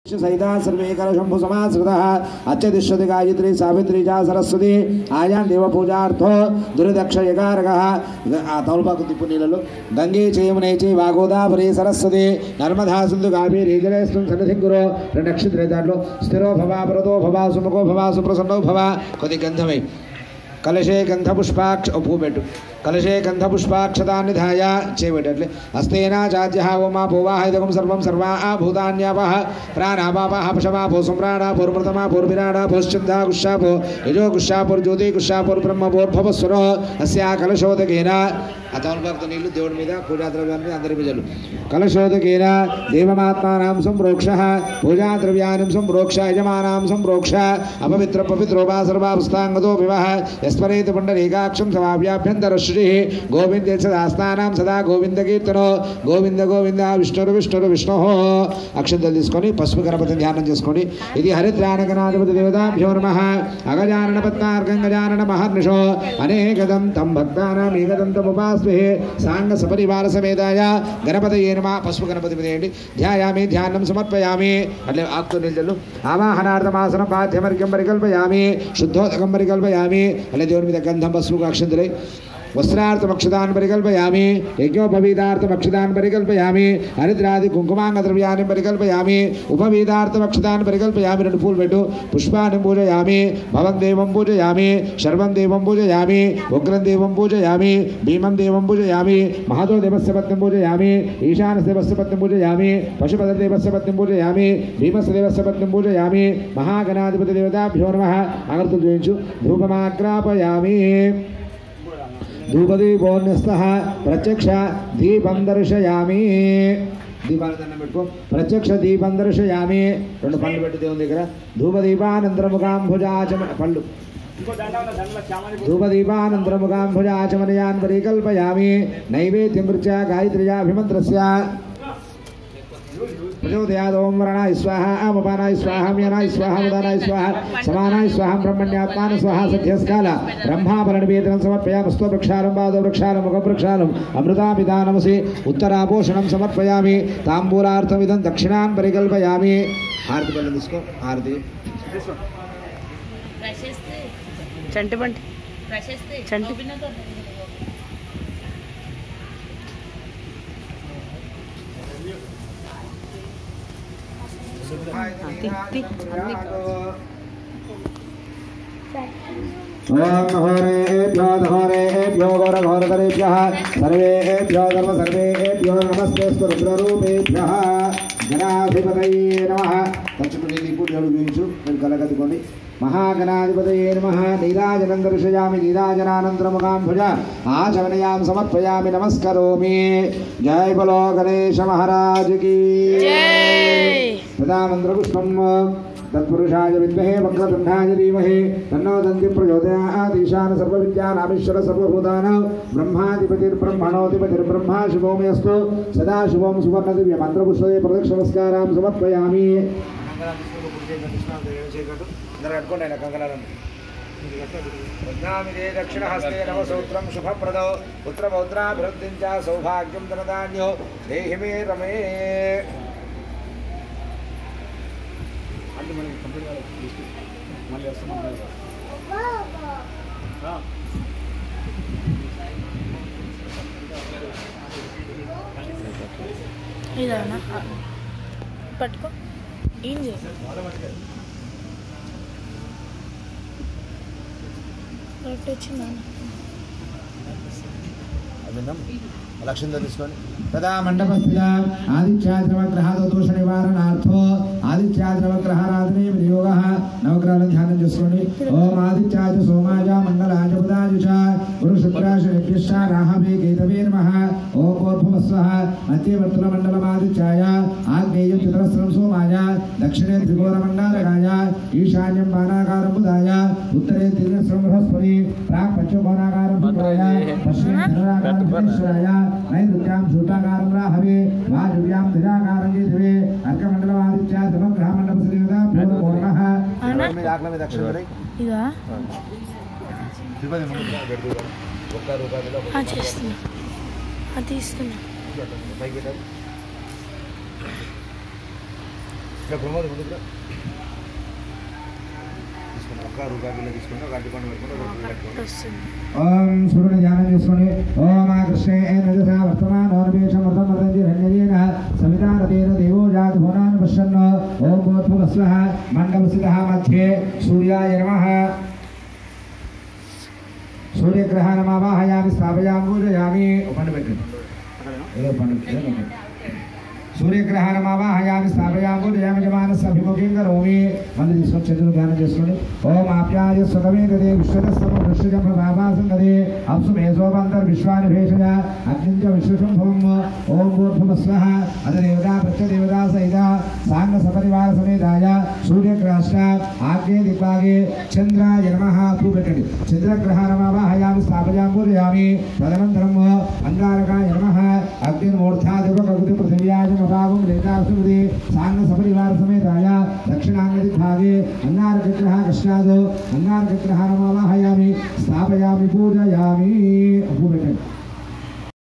सहिता सर्वे करशंभु समाश्रितः अत्यतिष्ठति गायत्री सावित्री च सरस्वती ఆయాన్ దేవ పూజార్థో దురిదక్ష యగారగ ఆ తౌలపాకు తిప్పు నీళ్ళలో గంగే చేయమునే చే వాగోదావరి సరస్వతి నర్మదా సింధు కావేరి జలేస్తు సన్నిధింగురో రెండు నక్షత్ర దాంట్లో స్థిరో భవ ప్రదో భవ సుముఖో భవ సుప్రసన్నో భవ కొద్ది గంధమై కలశే గంధపుష్పాక్ష ఓ పువ్వు పెట్టు కలశే గంధపుష్పాక్షతాన్ని ధాయ చేయబెట్టట్లే హస్తేనా చాద్య ఓమా పూవాహిదకం సర్వం సర్వా భూతాన్యాపహ ప్రాణాపాపహ పశమాపో సుమ్రాణ పూర్మృతమా పూర్విరాణ భోశ్చందా గుషాపో యజో గుషాపుర్ జ్యోతి గుషాపుర్ బ్రహ్మభోర్భవస్వరో అస్యా కలశోదకేన ఆ తమలపాకుతో నీళ్లు దేవుడి మీద పూజా ద్రవ్యాన్ని అందరి పూజలు కలశోదకేన దేవమాత్మానాం సంప్రోక్ష పూజా ద్రవ్యాన్ని సంప్రోక్ష యజమానాం సంప్రోక్ష అపవిత్ర పవిత్రోపా సర్వాపుస్తాంగతో వివహ యస్మరేతి పుండరీకాక్షం సమాభ్యాభ్యంతర శ్రీ గోవింద సదాస్థానం సదా గోవింద కీర్తనో గోవింద గోవింద విష్ణురు విష్ణురు విష్ణు అక్షంతలు తీసుకొని పసుపు గణపతిని ధ్యానం చేసుకోండి ఇది హరిద్రానగనాధిపతి దేవతాభ్యో నమ అగజానన పద్మార్గం గజానన మహర్నిషో అనేకదం తం భక్తానాం ఏకదం తముపాస్మే సాంగ సపరివార సమేతాయ గణపతయే నమ పసుపు గణపతి వేయండి ధ్యాయామి ధ్యానం సమర్పయామి అట్లే ఆక్తో నిల్చలు ఆవాహనార్థమాసనం పాఠ్యమర్గం పరికల్పయామి శుద్ధోదకం పరికల్పయామి అట్లే దేవుని మీద గంధం పసుపు అక్షంతులై వస్త్రార్థమక్షతాన్ పరికల్పయామి యజ్ఞోపవీతార్థమక్షతాన్ పరికల్పయామి హరిద్రాది కుంకుమాంగ ద్రవ్యాన్ని పరికల్పయామి ఉపవీతార్థమక్షతాన్ పరికల్పయామి రెండు పూలు పెట్టు పుష్పాన్ని పూజయామి భవం దేవం పూజయామి శర్వం దేవం పూజయామి ఉగ్రం దేవం పూజయామి భీమం దేవం పూజయామి మహతో దేవస్య పత్ని పూజయామి ఈశాన దేవస్య పత్ని పూజయామి పశుపత దేవస్య పత్ని పూజయామి భీమస్య దేవస్య పత్ని పూజయామి మహాగణాధిపతి దేవతాభ్యో నమ అగర్తులు చూపించు ధూపమాగ్రాపయామి ధూపదీపోన్యస్త ప్రత్యక్ష దీపం దర్శయామి దీపాలు దండం పెట్టుకో ప్రత్యక్ష దీపం దర్శయామి రెండు పళ్ళు పెట్టు దేవుని దగ్గర ధూపదీపానంతరముఖాంభుజాచమ పళ్ళు ధూపదీపానంతరముఖాంభుజాచమనయాన్ పరికల్పయామి నైవేద్యం రుచ్య గాయత్ర్యాభిమంత్రస్య ప్రచోదయాదోం వరణాయ స్వాహ అమపానాయ స్వాహ మ్యనాయ స్వాహ ముదానాయ స్వాహ సమానాయ స్వాహం బ్రహ్మణ్యాత్మాన స్వాహ సత్యస్కాల బ్రహ్మాపరణివేదనం సమర్పయామి స్వ వృక్షాలం పాదో వృక్షాలం ముఖ వృక్షాలం అమృతాపిదానమసి ఉత్తరాపోషణం సమర్పయామి తాంబూలార్థమిదం దక్షిణాన్ పరికల్పయామి హారతి పళ్ళు తీసుకో హారతి ప్రశస్తి చంటి బంటి ప్రశస్తి చంటి. గోపినాథ్ ఓం హోరేభ్యో ధోరేభ్యో ఘోరఘోరతరేభ్యः సర్వేభ్యో ధర్మ సర్వేభ్యో నమస్తే రుద్రరూపేభ్యः గణాధిపతయే నమః తక్షణమే నీకు దేవుడు చూపించు మీరు కలగదుకోండి మహాగణాధిపతయే నమః నీరాజనం దర్శయామి నీరాజనానంతరముఖాం భుజ ఆచమనయాం సమర్పయామి నమస్కరోమి జయ బలో గణేశ మహారాజుకి ప్రధామంత్రపుష్పం తత్పురుషాయ విద్మహే వక్రతుండాయ ధీమహి తన్నో దంతి ప్రచోదయాత్ ఈశాన సర్వవిద్యానామీశ్వర సర్వభూతానాం బ్రహ్మాధిపతిర్బ్రహ్మణోధిపతిర్బ్రహ్మా శుభోమయస్తు సదా శుభం సువర్ణ దివ్య మంత్రపుష్పే ప్రదక్ష నమస్కారం సమర్పయామి ప్రజ్ఞామిదే దక్షిణహస్తే నవసూత్రం శుభప్రదో పుత్రపౌత్రాభివృద్ధిం చ సౌభాగ్యం ధనధాన్యో దేహి మే రమే అంటే మనకి కంప్లీట్ కాలేదు మళ్ళీ వస్తున్నాం ఇదానా పట్టుకో ఏం చేయ కరెక్ట్ వచ్చిందా అభిన్నం లక్ష్యంతో తీసుకొని తదా మండపస్థిత ఆదిత్యాద్రవ గ్రహాద దోష నివారణార్థో ఆదిత్యాద్రవ గ్రహారాధనే వినియోగ నవగ్రహాలను ధ్యానం చేసుకోండి ఓం ఆదిత్యాజ సోమాజ మంగళాజ బుధాజ చ గురు శుక్రాశనిభ్యశ్చ రాహవే కేతవే నమః ఓం పూర్భవస్వః మధ్యవర్తుల మండలమాదిత్యాయ ఆగ్నేయం చతురస్రం సోమాయ దక్షిణే త్రికోణ మండలకాయ ఈశాన్యం బాణాకారం బుధాయ ఉత్తరే త్రినేశ్వరం బృహస్పతి ప్రాక్ పంచకోణాకారం శుక్రాయ పశ్చిమే ధనురాకారం శనేశ్వరాయ నైరుత్యాం శూటాకారం రాహవే వాయువ్యాం దిజాకారం కేతవే అర్కమండలమాదిత్య సమగ్రహ మండప శ్రీయుత పూర్వపూర్ణః అవునా? ఆజ్ఞ మీద దక్షిణ వరై ఇదా తిరుపతి ముందు పెడుతూ ఒక్క రూపాయలు ఆ, చేస్తున్నా ఆ, తీస్తున్నా పైకి పెట్టారు ఇక్కడ ప్రమోద్ ముందుకు రా. తీసుకోండి ఒక్క రూపాయి బిల్ల తీసుకోండి ఒక అడ్డు పండు పెట్టుకోండి ఒక రూపాయి పెట్టుకోండి వస్తుంది ఓం సూర్యుని ధ్యానం చేసుకోండి ఓం ఆ కృష్ణే నజసా వర్తమానోర్వేషమృతం మృతంజి రంజనేన సవితారతేన దేవో జాతి భువనాన్ని పశ్యన్ ఓం భూత్వస్వ మండలసిత మధ్యే సూర్యాయ నమః సూర్యగ్రహ నమావాహయామి స్థాపయామి పూజయామి ఓ పండు పెట్టండి ఏదో పండు ఏదో పండు సూర్యగ్రహణమావాహయామి స్థాపయామి పూజయామి జమానస్య అభిముఖీం కరోమి మంది తీసుకొని చేతులు ధ్యానం చేసుకోండి ఓం ఆప్యాయ స్వతమే గదే విశ్వతస్తమ వృష్టిజం ప్రభావాసం గదే అప్సు మేధోపంతర్ విశ్వాని భేషజ అగ్నించ విశ్వశంభవం ఓం భూర్భువస్వః అద దేవతా ప్రత్యదేవతా సహిత సాంగ సపరివార సమేతాయ సూర్యగ్రహశ్చ ఆగ్నే దిక్పాగే చంద్రాయ నమః పూ పెట్టండి చంద్రగ్రహణమావాహయామి స్థాపయామి పూజయామి తదనంతరం అంగారకాయ నమః అగ్నిర్మూర్ధాదివ కగుతి పృథివ్యాయ నభావం రేతాసుమతి సాంగ సపరివార సమేతాయ దక్షిణాంగది భాగే అంగారకగ్రహ కృష్ణాదో అంగారకగ్రహణమావాహయామి స్థాపయామి పూజయామి పూ పెట్టండి